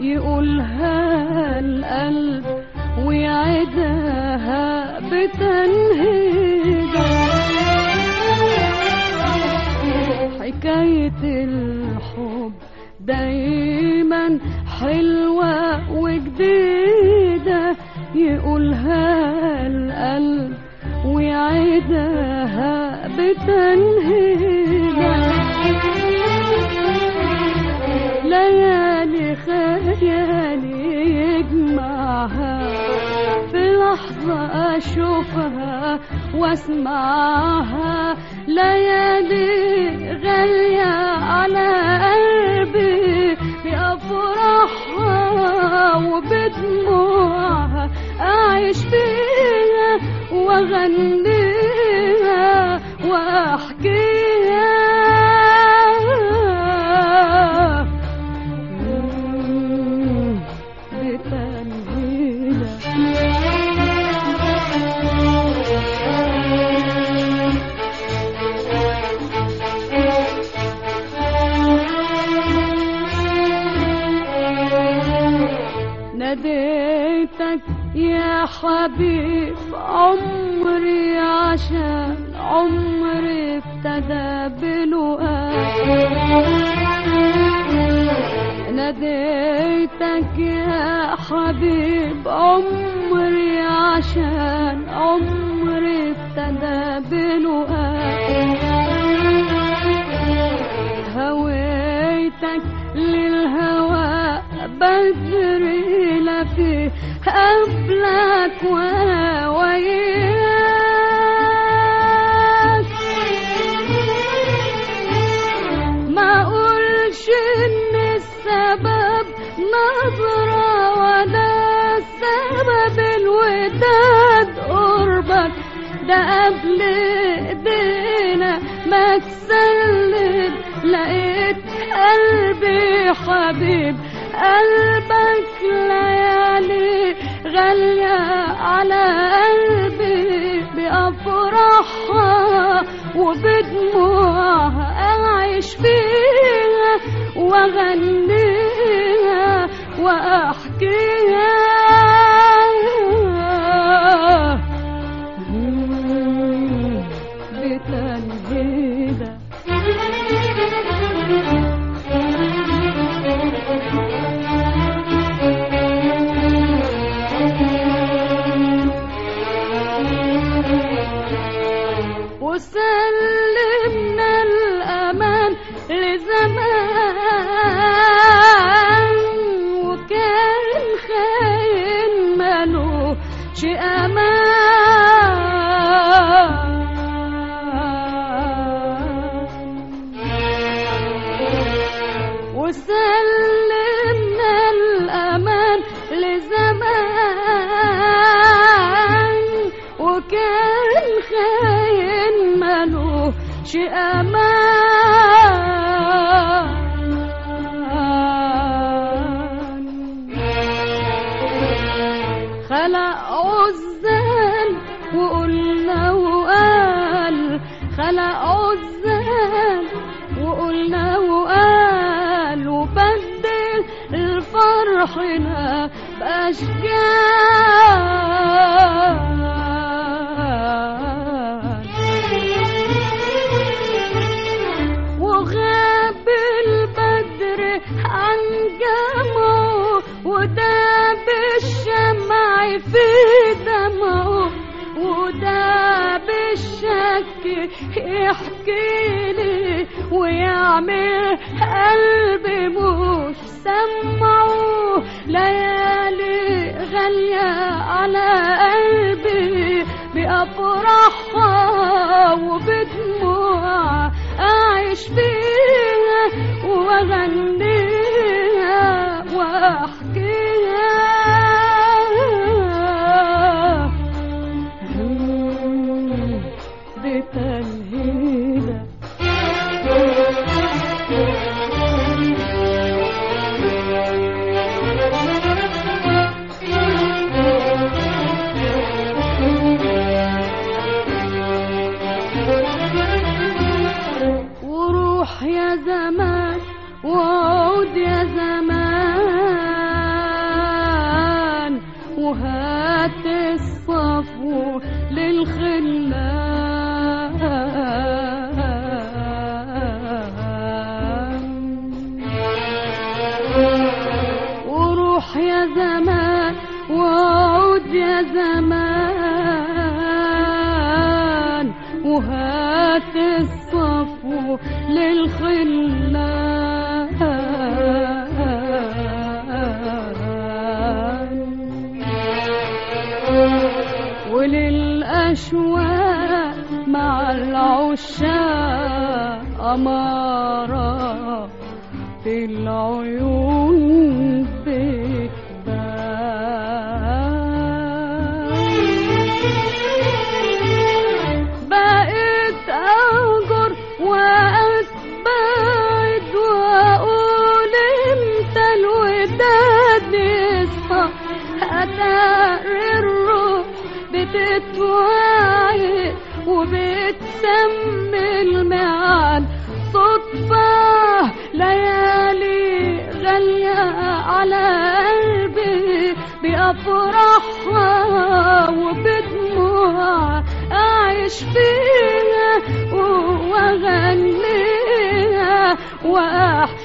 يقولها القلب ويعدها بتنهيدة حكاية الحب دايما حلوة وجديدة يقولها القلب ويعدها بتنهيدة ليالي خيالي يجمعها في لحظة أشوفها واسمعها ليالي غالية على قلبي بأفراحها وبدموعها أعيش فيها وأغنيها وأحكيها مم، بتنهيدة ناديتك يا حبيب عمري عشان عمري ابتدى بلقاك ناديتك يا حبيب عمري عشان عمري ابتدى بلقاك هويتك للهوى بدري لا فيه قبلك ولا وياك ما اقولش ان السبب نظرة ولا سبب الوداد قربك ده قبل ايدينا ما تسلم لقيت قلبي حبيب قلبك ليالي غالية على قلبي بأفراحها وبدموعها أعيش فيها وأغنيها وأحكيها مم، بتنهيدة وسلمنا الأمان لزمان وكان خاين ملوش أمان وسلمنا الأمان لزمان وكان خاين ملوش أمان خلق عزال وقلنا وقال خلق عزال وقلنا وقال وبدل الفرحنا بأشجار وغاب البدر عن جمعه وداب الشمع في دمعه وداب الشك يحكي لي ويعمل قلبي مش سمعه ليالي غالية على قلبي بأفراحها وبدموعها أعيش فيها وأغنيها وأحكيها مم، بتنهيدة وروح يا زمان وعود للخلان وللأشواق مع العشاق أمارة في العيون بتبان بقيت أهجر وأتبعد وأقول إمتى الوداد يصفى أتاري الروح بتتوعد وبتسمي الميعاد صدفة ليالي غالية على قلبي بأفراحها وبدموعها أعيش فيها وأغنيها وأحكي